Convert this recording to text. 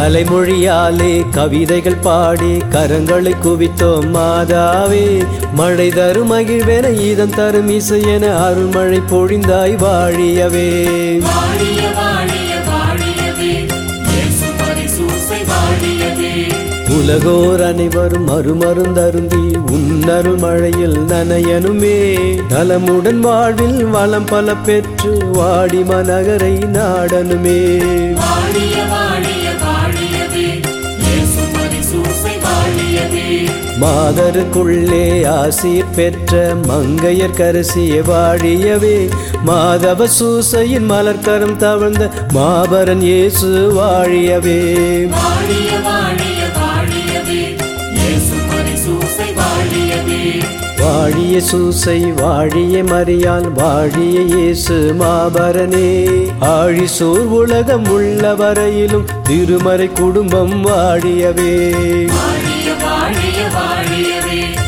கலைமொழியாலே கவிதைகள் பாடி கரங்களை குவித்தோம் மாதாவே மழை தரும் மகிழ்வென இதம் தரும் இசையென அருள்மழை பொழிந்தாய் வாழியவே வாழிய வாழிய வாழியவே இயேசு பரிசூசை வாழியவே உலகோர் அனைவரும் அருமருந்தருந்தி உன்னருள் மழையில் நனையனுமே நலமுடன் வாழ்வில் வளம் பல பெற்று வாடி மனகரை நாடனுமே வாழிய வாழிய வாழியவே இயேசு பரிசூசை வாழியவே மாதருக்குள்ளே ஆசீர் பெற்ற மங்கையர் கரசிய வாழியவே மாதவ சூசையின் மலர்கரம் தவழ்ந்த மாபரன் இயேசு வாழியவே வாழிய வாழிய வாழியவே இயேசு பரிசூசை வாழியவே வாழிய சூசை வாழிய மரியால் வாழிய இயேசு மாபரனே ஆழி சூர் உலகம் உள்ள வரையிலும் திருமறை குடும்பம் வாழியவே வாழிய வாழிய வாழியவே